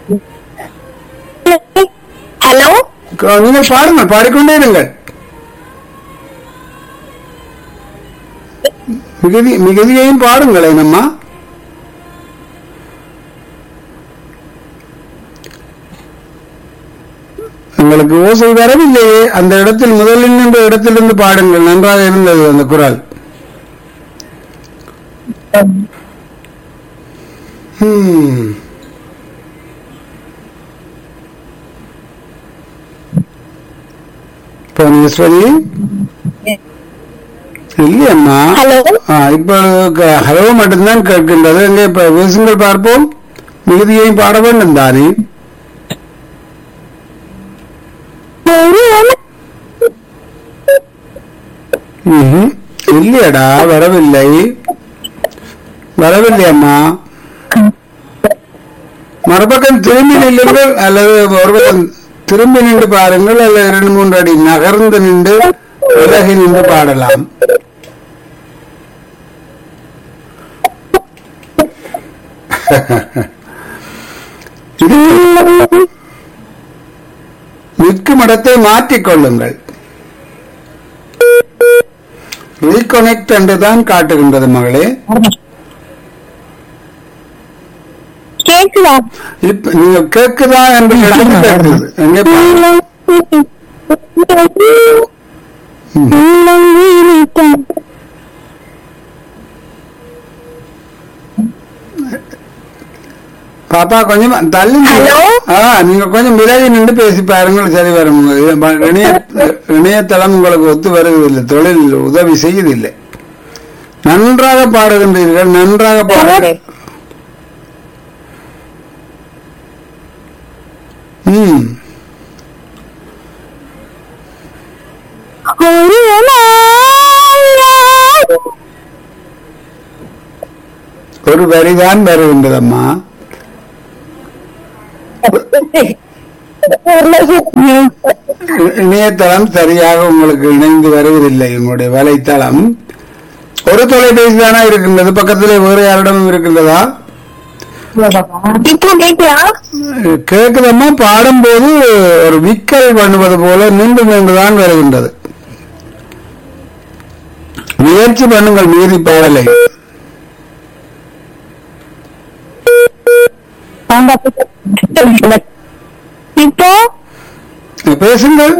Hello க- நீங்கள் பாடுங்கள் பாடிக்கொண்டே இருங்கள் மிகுதி மிகுதியையும் பாடுங்களேன் அம்மா உங்களுக்கு ஓசை வரவில்லையே அந்த இடத்தில் முதலில் நின்ற இடத்திலிருந்து பாடுங்கள் நன்றாக இருந்தது அந்த குரல் ஹம். புவனேஸ்வரி இல்லையம்மா ஹலோ ஆ, இப்ப க- ஹலோ மட்டும்தான் கேட்கின்றது எங்க இப்ப பேசுங்கள் பார்ப்போம் மிகுதியையும் பாட வேண்டும் தானே ம்ஹும். இல்லையடா வரவில்லை வரவில்லை அம்மா மறுபக்கம் திரும்பி நில்லுங்கள் அல்லது ஒரு பக்கம் திரும்பி நின்று பாருங்கள் அல்லது இரண்டு மூன்று அடி நகர்ந்து நின்று விலகி நின்று பாடலாம் இது நிற்கும் இடத்தை மாற்றிக் கொள்ளுங்கள் ரீகனெக்ட் என்றுதான் காட்டுகின்றது மகளே கேக்குதா இப்ப நீங்க கேக்குதா என்று கேட்டது கேட்குது எங்கே பாருங்க. பாப்பா கொஞ்சம் தள்ளி நில்லு. ஹலோ? ஆ நீங்க கொஞ்சம் விலகி நின்று பேசி பாருங்கள் சரி வரும் இணைய இணையதளம் உங்களுக்கு ஒத்து வருவதில்லை தொழில் உதவி செய்வதில்லை நன்றாக பாடுகின்றீர்கள் நன்றாக பாடு ம் ஒரு நாள் ஒரு வரிதான் வருகின்றதம்மா இ- இணையதளம் சரியாக உங்களுக்கு இணைந்து வருவதில்லை உங்களுடைய வலைத்தளம் ஒரு தொலைபேசி தானா இருக்கின்றது பக்கத்திலே வேறு யாரிடமும் இருக்கின்றதா இப்போ கேக்குதா கேட்குதம்மா பாடும்போது ஒரு விக்கல் பண்ணுவது போல நின்று நின்றுதான் வருகின்றது முயற்சி பண்ணுங்கள் மீறி பாடலை இப்போ பேசுங்கள்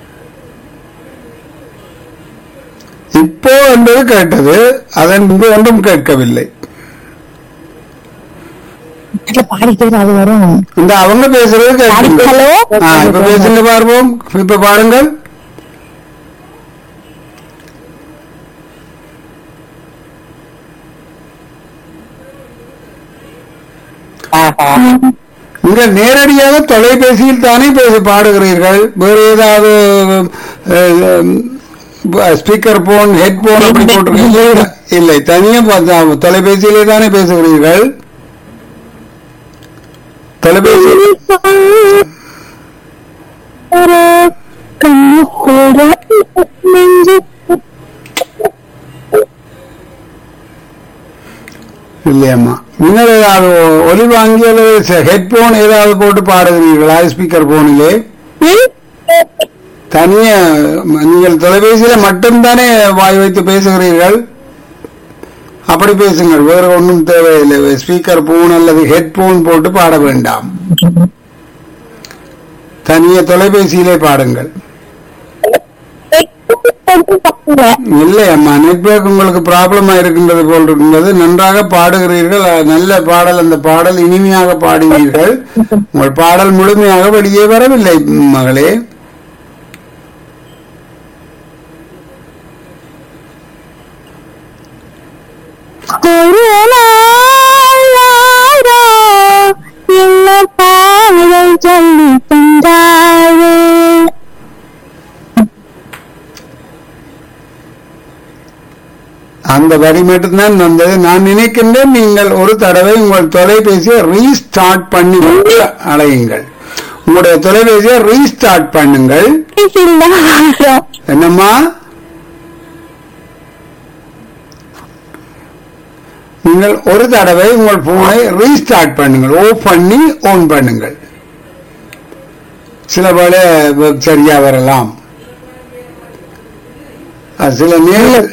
இப்போ என்பது கேட்டது அதன் பின்பு ஒன்றும் கேட்கவில்லை பாடிட்டு அது வரும் இந்த அவங்க பேசுறது கேட்குது ஹலோ ஆ, இப்ப பேசுங்க பார்ப்போம் இப்ப பாடுங்கள் நீங்கள் நேரடியாக தொலைபேசியில் தானே பேச பாடுகிறீர்கள் வேறு ஏதாவது ஸ்பீக்கர் போன் ஹெட்போன் அப்படி போட்டிருக்கீங்க இல்லை தனியா பார்த்தா- தொலைபேசியிலே தானே பேசுகிறீர்கள் தொலைபேசி ஒரு கண்ணு கூட நெஞ்சு இல்லையம்மா நீங்கள் ஏதாவது ஒலி வாங்கி அல்லது ஹெட்போன் ஏதாவது போட்டு பாடுகிறீர்களா ஸ்பீக்கர் போனிலே ம்? தனிய நீங்கள் தொலைபேசியில மட்டும்தானே வாய் வைத்து பேசுகிறீர்கள் அப்படி பேசுங்கள் வேறு ஒன்றும் தேவையில்லை ஸ்பீக்கர் போன் அல்லது ஹெட்போன் போட்டு பாட வேண்டாம் தனிய தொலைபேசியிலே பாடுங்கள் இல்லை அம்மா நெட்வொர்க் உங்களுக்கு ப்ராப்ளமா இருக்கின்றது போல் இருக்கின்றது நன்றாக பாடுகிறீர்கள் அஹ், நல்ல பாடல் அந்த பாடல் இனிமையாக பாடினீர்கள் உங்கள் பாடல் முழுமையாக வெளியே வரவில்லை ம், மகளே ஒரு நாள் யாரோ என்ன பாடல் சொல்லி தந்தாரே அந்த வரி மட்டும்தான் வந்தது நான் நினைக்கின்றேன் நீங்கள் ஒரு தடவை உங்கள் தொலைபேசியை ரீஸ்டார்ட் பண்ணி விட்டு அழையுங்கள் உங்களுடைய தொலைபேசியை ரீஸ்டார்ட் பண்ணுங்கள் சிந்தாரோ என்னம்மா நீங்கள் ஒரு தடவை உங்கள் போனை ரீஸ்டார்ட் பண்ணுங்கள் ஓஃப் பண்ணி ஆன் பண்ணுங்கள் சில வேளை web சரியா வரலாம் அது சில நேரம்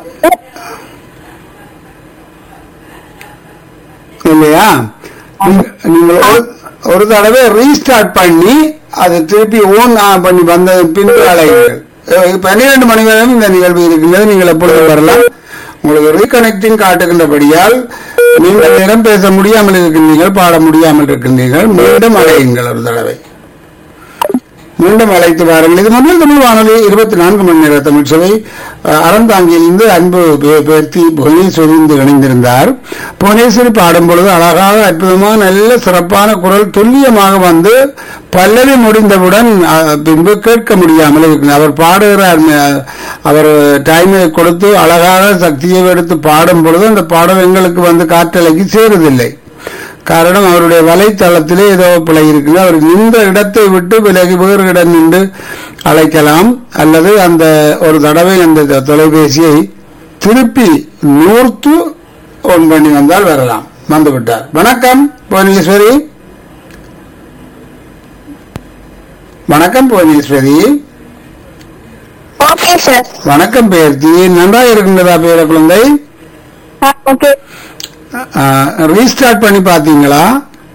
இல்லையா நீங்க- நீங்கள் ஒரு- ஒரு தடவை ரீஸ்டார்ட் பண்ணி அதை திருப்பி ஓன் பண்ணி வந்த பின்பு அழைங்கள் அஹ் பன்னிரண்டு மணி நேரம் இந்த நிகழ்வு இருக்கின்றது நீங்கள் எப்பொழுது வரலாம் உங்களுக்கு ரீகனெக்டிங் காட்டுகின்றபடியால் நீங்கள் நேரம் பேச முடியாமல் இருக்கின்றீர்கள் பாட முடியாமல் இருக்கின்றீர்கள் மீண்டும் அழையுங்கள் ஒரு தடவை மீண்டும் அழைத்து வாருங்கள் இது முதல் தமிழ் வானொலி இருபத்தி நான்கு மணி நேர தமிழ் சபை அஹ், அறந்தாங்கியிலிருந்து அன்பு பே- பேர்த்தி புவனேஸ்வரி இன்று இணைந்திருந்தார் புவனேஸ்வரி பாடும் பொழுது அழகாக அற்புதமான நல்ல சிறப்பான குரல் துல்லியமாக வந்து பல்லவி முடிந்தவுடன் அஹ், பின்பு கேட்க முடியாமல் இருக்கிறது அவர் பாடுகிறார் அஹ், அவர் டைமை கொடுத்து அழகாக சக்தியை எடுத்து பாடும் பொழுது அந்த பாடல் எங்களுக்கு வந்து காற்றலைக்கு சேருதில்லை காரணம் அவருடைய வலைத்தளத்திலே ஏதோ பிழை இருக்குது அவர் நின்ற இடத்தை விட்டு விலகி வேறு இடம் நின்று அழைக்கலாம் அல்லது அந்த ஒரு தடவை அந்த தொலைபேசியை திருப்பி நூர்த்து ஒன் பண்ணி வந்தால் வரலாம் வந்து விட்டார் வணக்கம் புவனேஸ்வரி வணக்கம் புவனேஸ்வரி ஓகே சார் வணக்கம் பேர்த்தி நன்றாக இருக்கின்றதா பேர குழந்தை ஓகே ரீஸ்டார்ட் பண்ணி பார்த்தீங்களா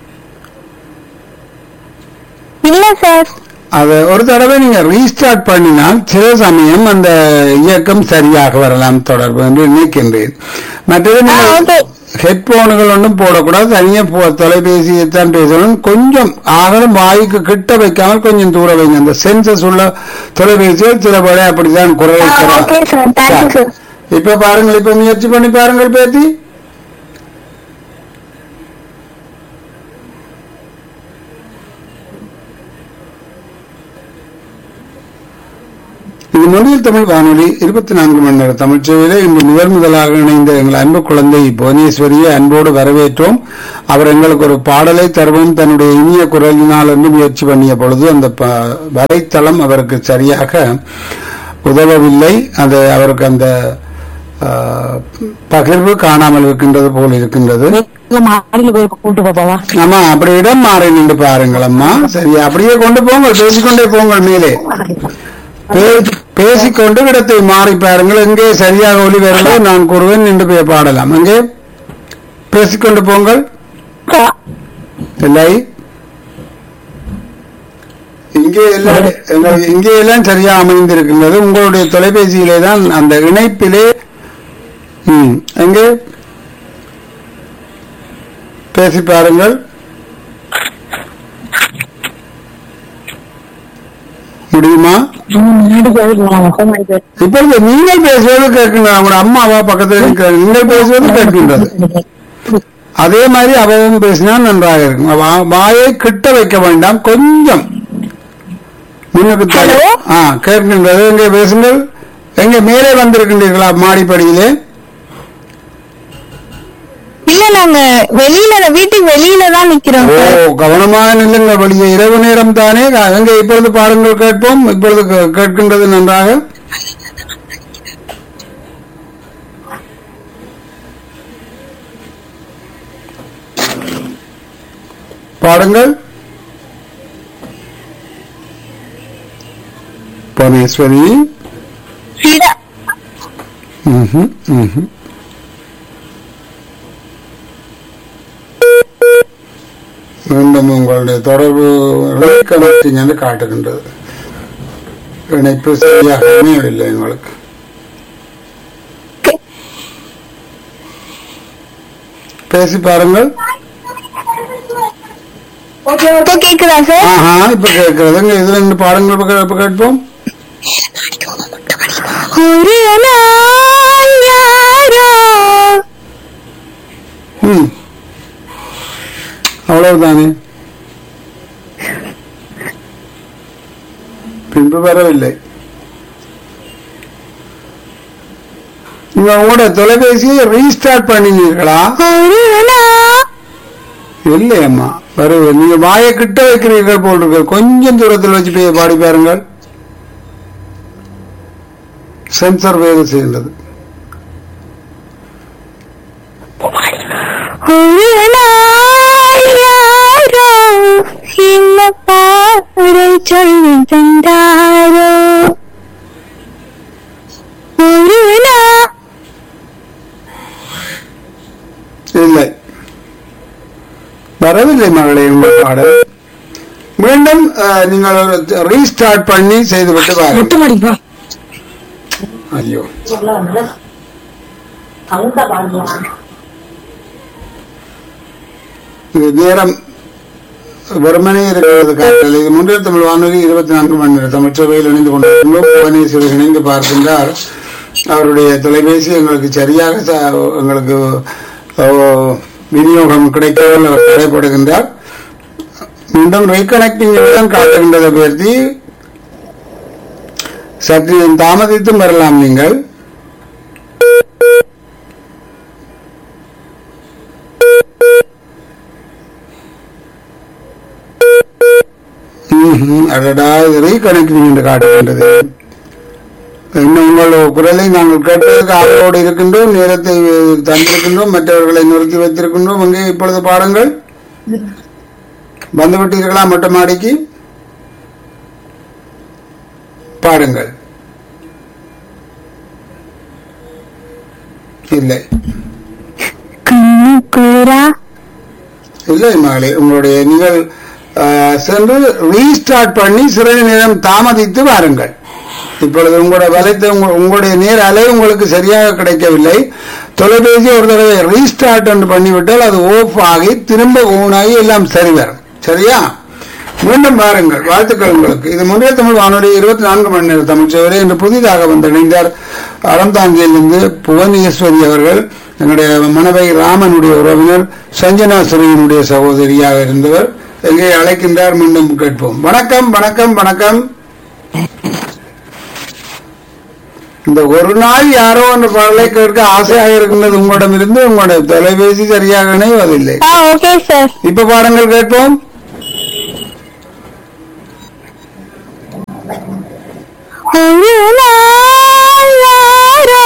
இல்ல சார் அது ஒரு தடவை நீங்க ரீஸ்டார்ட் பண்ணினால் சில சமயம் அந்த இயக்கம் சரியாக வரலாம் தொடர்பு என்று நினைக்கின்றேன் மற்றது ஆ, நீங்கள் okay. ஹெட்போனுகள் ஒன்றும் போடக்கூடாது தனியா போ- தொலைபேசியை தான் பேசணும் கொஞ்சம் ஆகலும் வாய்க்கு கிட்ட வைக்காமல் கொஞ்சம் தூர வைங்க அந்த சென்சஸ் உள்ள தொலைபேசியில் சில வேளை அப்படித்தான் குரல் ஆ, வைக்கிறார். okay, sir. Thank you, sir. இப்ப பாருங்கள் இப்ப முயற்சி பண்ணி பாருங்கள் பேத்தி இது மொழியில் தமிழ் வானொலி இருபத்தி நான்கு மணி நேர தமிழ் சேவையிலே இன்று முதல் முதலாக இணைந்த எங்கள் அன்பு குழந்தை புவனேஸ்வரியை அன்போடு வரவேற்றோம் அவர் எங்களுக்கு ஒரு பாடலை தருவோம் தன்னுடைய இனிய குரலினால் என்று முயற்சி பண்ணிய பொழுது அந்த ப- வலைத்தளம் அவருக்கு சரியாக உதவவில்லை அது அவருக்கு அந்த ஆ, பகிர்வு காணாமல் இருக்கின்றது போல் இருக்கின்றது மாடியில போய் கூட்டு போவா ஆமா அப்படி இடம் மாறி நின்று பாருங்கள் அம்மா சரி அப்படியே கொண்டு போங்கள் பேசிக்கொண்டே போங்கள் மேலே பே- பேசிக்கொண்டு இடத்தை மாறி பாருங்கள் எங்கே சரியாக ஒளி வருதோ நான் கூறுவேன் நின்று போய் பாடலாம் எங்கே பேசிக்கொண்டு போங்கள் இல்லை இங்கே எல்லாம் எங்களுக்கு இங்கே எல்லாம் சரியா அமைந்திருக்கின்றது உங்களுடைய தொலைபேசியிலே தான் அந்த இணைப்பிலே ம், எங்கே பேசி பாருங்கள் முடியுமா இப்பொழுது நீங்கள் பேசுவது கேட்கின்றது உங்களோட அம்மாவா பக்கத்தில் இருக்கிறாங்க நீங்கள் பேசுவது கேட்கின்றது அதே மாதிரி அவவும் பேசினால் நன்றாக இருக்கும் வா- வாயை கிட்ட வைக்க வேண்டாம் கொஞ்சம் முன்னுக்கு தள்ளி- Hello? ஆ கேட்கின்றது எங்கே பேசுங்கள் எங்க மேலே வந்திருக்கின்றீர்களா மாடிப்படியிலே இல்ல நாங்க வெளியில வீட்டுக்கு வெளியில தான் நிக்கிறோம் ஓ சார் கவனமாக நில்லுங்க வெளியே இரவு நேரம் தானே எங்க இப்பொழுது பாருங்கள் கேட்போம் இப்பொழுது கே- கேட்கின்றது நன்றாக பாடுங்கள் பரமேஸ்வரி இல்ல. ம்ஹும், ம்ஹும். மீண்டும் உங்களுடைய தொடர்பு கனெக்டிங் என்று காட்டுகின்றது இணைப்பு சரியாக அமையவில்லை உங்களுக்கு பேசி பாருங்கள் இப்ப கேக்குதா சார் ஆஹா இப்ப கேட்கிறது இதுல ரெண்டு பாடங்கள் இப்ப கே- இப்ப கேட்போம் ஒரு நாள் யாரோ ம் அவ்வளவுதானே பின்பு வரவில்லை நீங்க உங்களோட தொலைபேசியை ரீஸ்டார்ட் பண்ணினீர்களா ஒரு நாள் இல்லை அம்மா வருவது நீங்க வாயை கிட்ட வைக்கிறீர்கள் போல் இருக்கு கொஞ்சம் தூரத்தில் வச்சு போய் பாடி பாருங்கள் சென்சர் வேலை செய்கின்றது ஒரு நாள் யாரோ இந்த பாறை சொல்லி தந்தாரோ ஒரு நாள் இல்லை வரவில்லை மகளே உங்கள் பாடல் மீண்டும் அஹ், நீங்கள் ரீஸ்டார்ட் பண்ணி செய்துவிட்டு வாருங்கள் முட்டு மடிப்பா ஐயோ இது நேரம் வெறுமனே இருக்கிறது காட்டல் இது முன்னில் தமிழ் வானொலி இருபத்தி நான்கு மணி நேரம் தமிழ்ச்சபையில் இணைந்து கொண்டிருக்கிறோம் புவனேஸ்வரர் இணைந்து பார்க்கின்றார் அவருடைய தொலைபேசி எங்களுக்கு சரியாக ச- எங்களுக்கு அஹ், விநியோகம் கிடைக்காமல் அவர் தடைப்படுகின்றார் மீண்டும் ரீகனெக்டிங் தான் காட்டுகின்றதை பற்றி சற்று தாமதித்தும் வரலாம் நீங்கள் ம்ஹும். அடடா இது ரீகனெக்டிங் என்று காட்டுகின்றது இன்னும் உங்கள் குரலை நாங்கள் கேட்பதற்கு ஆவலோடு இருக்கின்றோம் நேரத்தை தந்திருக்கின்றோம் மற்றவர்களை நிறுத்தி வைத்திருக்கின்றோம் அங்கே இப்பொழுது பாருங்கள் வந்துவிட்டீர்களா மொட்டை மாடிக்கு பாருங்கள் இல்லை கண்ணுக்குரா இல்லை மகளே உங்களுடைய நீங்கள் அஹ், சென்று ரீஸ்டார்ட் பண்ணி சிறிது நேரம் தாமதித்து வாருங்கள் இப்பொழுது உங்களுடைய வலைத்த உங்க- உங்களுடைய நேர அலை உங்களுக்கு சரியாக கிடைக்கவில்லை தொலைபேசி ஒரு தடவை ரீஸ்டார்ட் என்று பண்ணிவிட்டால் அது ஓஃப் ஆகி திரும்ப ஓன் ஆகி எல்லாம் சரி வரும் சரியா மீண்டும் பாருங்கள் வாழ்த்துக்கள் உங்களுக்கு இது முன்னே தமிழ் வானொலி இருபத்தி நான்கு மணி நேர தமிழ் சேவரை இன்று புதிதாக வந்து இணைந்தார் அறந்தாங்கியிலிருந்து புவனேஸ்வரி அவர்கள் எங்களுடைய மனவை ராமனுடைய உறவினர் சஞ்சனா சுரையினுடைய சகோதரியாக இருந்தவர் எங்கே அழைக்கின்றார் மீண்டும் கேட்போம் வணக்கம் வணக்கம் வணக்கம் இந்த ஒரு நாள் யாரோ அந்த பாடலை கேட்க ஆசையாக இருக்கின்றது உங்களிடமிருந்து உங்களுடைய தொலைபேசி சரியாக இணைவதில்லை ஆ ஓகே சார் இப்ப பாடங்கள் கேட்போம் ஒரு நாள் யாரோ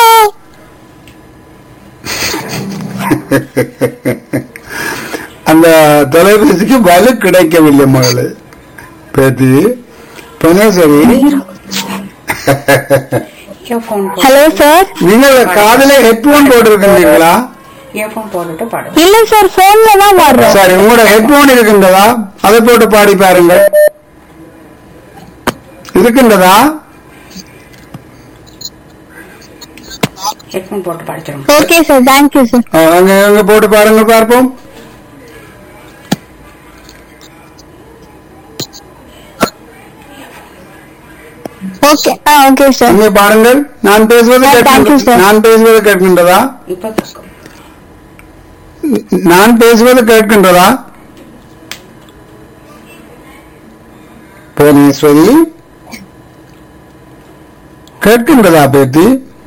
அந்த தொலைபேசிக்கு வலு கிடைக்கவில்லை மகளு பேத்தி பனேஸ்வரி இயர்ஃபோன் ஹலோ சார் நீங்கள் காதல ஹெட்போன் போட்டிருக்கின்றீங்களா இயர்ஃபோன் போட்டுட்டு பாடு இல்ல சார் போன்ல தான் பாடுறோம் சரி உங்களோட ஹெட்போன் இருக்கின்றதா அதை போட்டு பாடி பாருங்க இருக்கின்றதா ஹெட்ஃபோன் போட்டு படிச்சிடும் ஓகே சார் தேங்க்யூ சார் ஆ, அங்க அங்க போட்டு பாருங்க பார்ப்போம் ஓகே ஆ ஓகே சார் அங்கே பாருங்கள் நான் பேசுவது Sir, thank you, கேட்கின்ற- sir. நான் பேசுவது கேட்கின்றதா இப்போ கேட்கும். நான் பேசுவது கேட்கின்றதா புவனேஸ்வரி கேட்கின்றதா பேத்தி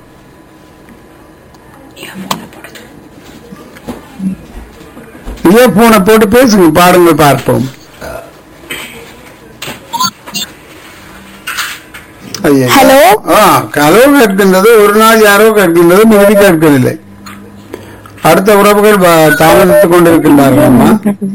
இயர்ஃபோனை போடுது இயர்போனை போட்டு பேசுங்க பாடுங்க பார்ப்போம் ஐயா. ஹலோ ஆ கலோ கேட்கின்றது ஒரு நாள் யாரோ கேட்கின்றது மீதி கேட்கவில்லை அடுத்த உறவுகள் வ- தாமதித்துக் கொண்டிருக்கின்றார்கள் அம்மா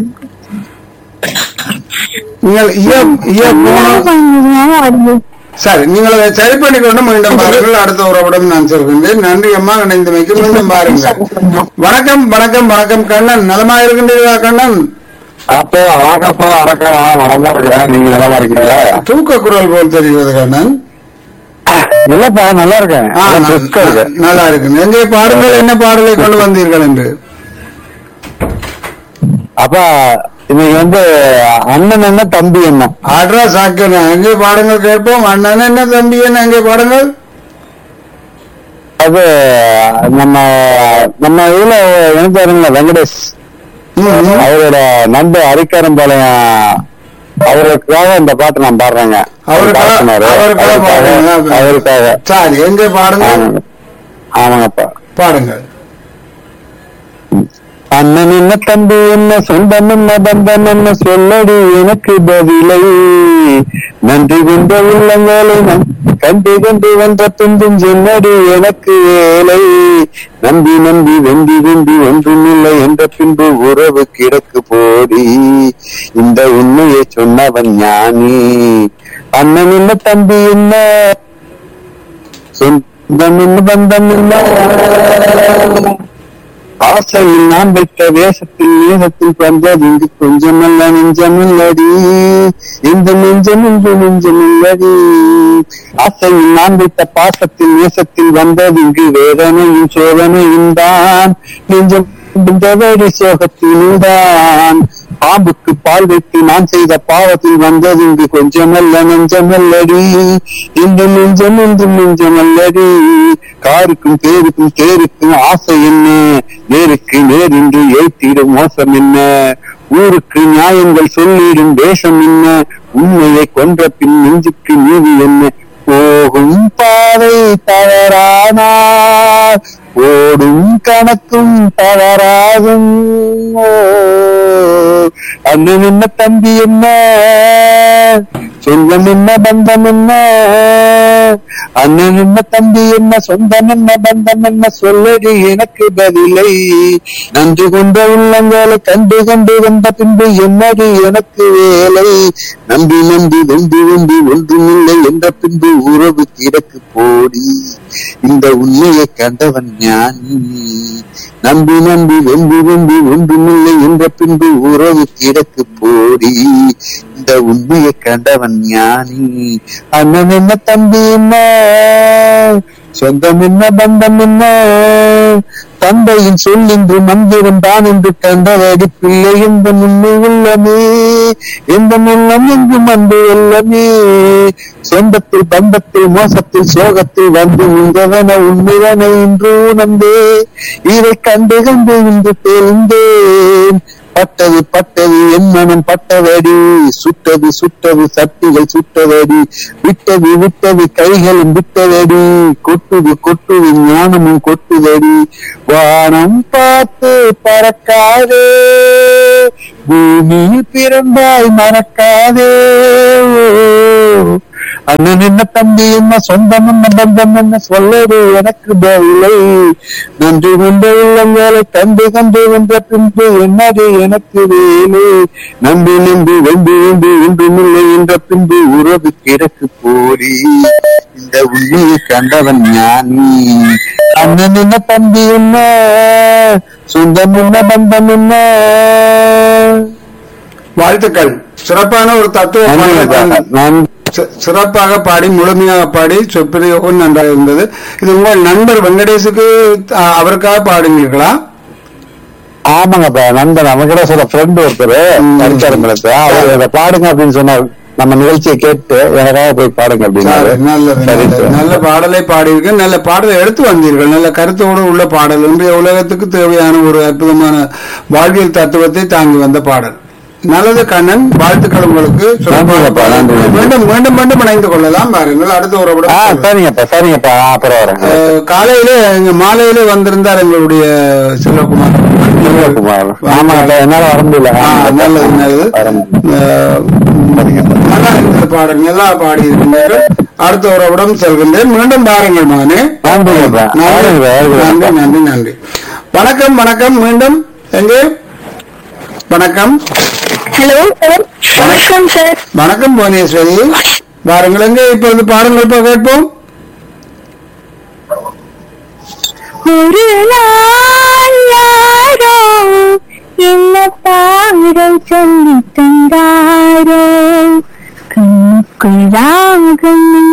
நீங்கள் இயர் இயர்போன் சரி நீங்கள் அதை சரி பண்ணிக்கொண்டு மீண்டும் பாருங்கள் அடுத்த உறவிடம் நான் சொல்கின்றேன் நன்றி அம்மா இணைந்தமைக்கு மீண்டும் பாருங்கள் வணக்கம் வணக்கம் வணக்கம் கண்ணன் நலமா இருக்கின்றீர்களா கண்ணன் அப்போ வணக்கப்போ வணக்கம் நல்லா இருக்கிறேன் நீங்க நல்லா இருக்கீங்களா தூக்க குரல் போல் தெரிகிறது கண்ணன் இல்லப்பா நல்லா இருக்கேன் ஆ, நல்லா ந- brisk ஆ இருக்கேன். நல்லா இருக்கு எங்கே பாடுங்கள் என்ன பாடலை கொண்டு வந்தீர்கள் என்று அப்பா இன்னைக்கு வந்து அண்ணன் என்ன தம்பி என்ன ஆட்ரா சாக்கணும் எங்கே பாடுங்கள் கேட்போம் அண்ணன் என்ன தம்பி என்ன எங்கே பாடுங்கள் அது நம்ம நம்ம இதுல எனக்கு வெங்கடேஷ் ம், ம். அவரோட நண்பர் அரிக்காரம்பாளையம் அவருக்காக இந்த பாட்டு நான் பாடுறேங்க அவருக்காக பாடினாரு. அவருக்காக பாடுங்க. அவருக்காக சரி எங்கே பாடுங்கள் ஆமாங்க ஆமாங்கப்பா பாடுங்கள் அண்ணன் என்ன தம்பி என்ன சொந்தம் என்ன பந்தம் என்ன சொல்லடி எனக்கு பதிலை நன்றி கொண்ட உள்ளங்களை நம் கண்டு கொண்டு வந்த பின்பும் என்னடி எனக்கு வேலை நம்பி நம்பி வெந்தி வெந்தி ஒன்றுமில்லை என்ற பின்பு உறவு கிடக்கு போடி இந்த உண்மையை சொன்னவன் ஞானி அண்ணன் என்ன தம்பி என்ன சொந்தம் என்ன பந்தம் என்ன ஆசையில் நான் வைத்த வேஷத்தில் நேசத்தில் வந்தது இங்கு கொஞ்சமல்ல நெஞ்சமில்லடி இந்த நெஞ்சம் என்று நெஞ்சமில்லடி ஆசையில் நான் வைத்த பாசத்தில் நேசத்தில் வந்தது இங்கு வேதனையும் சோதனையும் தான் நெஞ்சம் விழுந்தவடி சோகத்தில்தான் பாம்புக்கு பால் வைத்து நான் செய்த பாவத்தில் வந்தது இங்கு கொஞ்சமல்ல நெஞ்சமல்லடி இந்த நெஞ்சம் என்று நெஞ்சமல்லடி காருக்கும் தேருக்கும் தேருக்கும் ஆசை என்ன நேருக்கு நேர் என்று ஏற்றிடும் மோசம் என்ன ஊருக்கு நியாயங்கள் சொல்லிடும் தேசம் என்ன உண்மையை கொன்ற பின் நெஞ்சுக்கு நீதி என்ன போகும் பாதை தவறானால் ஓடும் கணக்கும் தவறாகும் ஓ, அண்ணன் என்ன தம்பி என்ன சொந்தம் என்ன பந்தம் என்ன அண்ணன் என்ன தம்பி என்ன சொந்தம் என்ன பந்தம் என்ன சொல்லடி எனக்கு பதிலை நன்றி கொண்ட உள்ளங்களை கண்டு கொண்டு வந்த பின்பு என்னடி எனக்கு வேலை நம்பி நம்பி வெம்பி வெம்பி ஒன்றுமில்லை என்ற பின்பு உறவு கிடக்கு போடி இந்த உண்மையை கண்டவன் ஞானி நம்பி நம்பி வெம்பி வெம்பி ஒன்றுமில்லை என்ற பின்பு உறவு கிடக்கு போடி இந்த உண்மையை கண்டவன் ஞானி அண்ணன் என்ன தம்பி என்ன சொந்தம் என்ன பந்தம் என்ன தந்தையின் சொல் என்று மந்திரம் தான் என்று கண்டவடி பிள்ளை எந்த உண்மை உள்ளமே எந்த உள்ளம் எங்கும் அன்பு உள்ளமே சொந்தத்தில் பந்தத்தில் மோசத்தில் சோகத்தில் வந்து நின்றவன உண்மைதனை இன்று உணர்ந்தே இதை கண்டு கண்டு இன்று தெரிந்தேன் பட்டது பட்டது என் மனம் பட்டதடி சுட்டது சுட்டது சட்டிகள் சுட்டதடி விட்டது விட்டது கைகளும் விட்டதடி கொட்டுது கொட்டுது ஞானமும் கொட்டுதடி வானம் பார்த்து பறக்காதே பூமியில் பிறந்தாய் மறக்காதே ஓ. அண்ணன் என்ன தம்பி என்ன சொந்தம் என்ன பந்தம் என்ன சொல்லது எனக்கு பதிலை நன்றி கொண்ட உள்ளங்களை கண்டு கண்டு வென்ற பின்பு என்னது எனக்கு வேலை நம்பி நம்பி வெம்பி வெம்பி ஒன்றுமில்லை என்ற பின்பு உறவு கிடக்கு போடி இந்த உண்மையை கண்டவன் ஞானி அண்ணன் என்ன தம்பி என்ன சொந்தம் என்ன பந்தம் என்ன வாழ்த்துக்கள் சிறப்பான ஒரு தத்துவ நன்றி பாடலை நான் சி- சிறப்பாக பாடி முழுமையாக பாடி சொற்பிரயோகம் நன்றாக இருந்தது இது உங்கள் நண்பர் வெங்கடேஷுக்கு அ, அவருக்காக பாடுவீர்களா ஆமாங்கப்பா நண்பன் நமக்கிட்ட சொல்ல ஃப்ரெண்ட் ஒருத்தர் படிச்சாருங்களுக்கு அவர் இதை பாடுங்க அப்படின்னு சொன்னார் நம்ம நிகழ்ச்சியை கேட்டு எனக்காக போய் பாடுங்க அப்படின்னாரு சரி, நல்லது சரி நல்லது. சார். நல்ல பாடலை பாடியிருக்க நல்ல பாடலை எடுத்து வந்தீர்கள் நல்ல கருத்தோடு உள்ள பாடல் இன்றைய உலகத்துக்கு தேவையான ஒரு அற்புதமான வாழ்வியல் தத்துவத்தை தாங்கி வந்த பாடல் நல்லது கண்ணன் வாழ்த்துக்கள் உங்களுக்கு நன்றிங்கப்பா, நன்றி, நன்றி. மீண்டும் மீண்டும் மீண்டும் இணைந்து கொள்ளலாம் பாருங்கள் அடுத்த ஒரு ஆ விட சரிங்கப்பா சரிங்கப்பா ஆ, அப்புறம் வரேங்க அஹ், காலையிலே எங்க மாலையிலே வந்திருந்தார் எங்களுடைய செல்வகுமார் சிவகுமார் ஆமாங்கப்பா என்னால வர முடியல ஆ, நல்லது நல்லது வர முடியல. அஹ், நல்லா இருக்கிற பாடல் நல்லா பாடி இருக்கிறார்கள் அடுத்த உறவிடம் செல்கின்றேன் மீண்டும் பாருங்கள் மகனே நன்றிங்கப்பா நன்றி வருங்க, வருங்க. நன்றி நன்றி நன்றி வணக்கம் வணக்கம் மீண்டும் எங்கே வணக்கம் ஹலோ சார் வணக்கம் சார் வணக்கம் புவனேஸ்வரி வாருங்கள் எங்கே இப்பொழுது பாருங்கள் இப்ப கேட்போம் ஒரு நாள் யாரோ என்ன பாடல் சொல்லி தந்தாரோ கண்ணுக்குள் ராகம்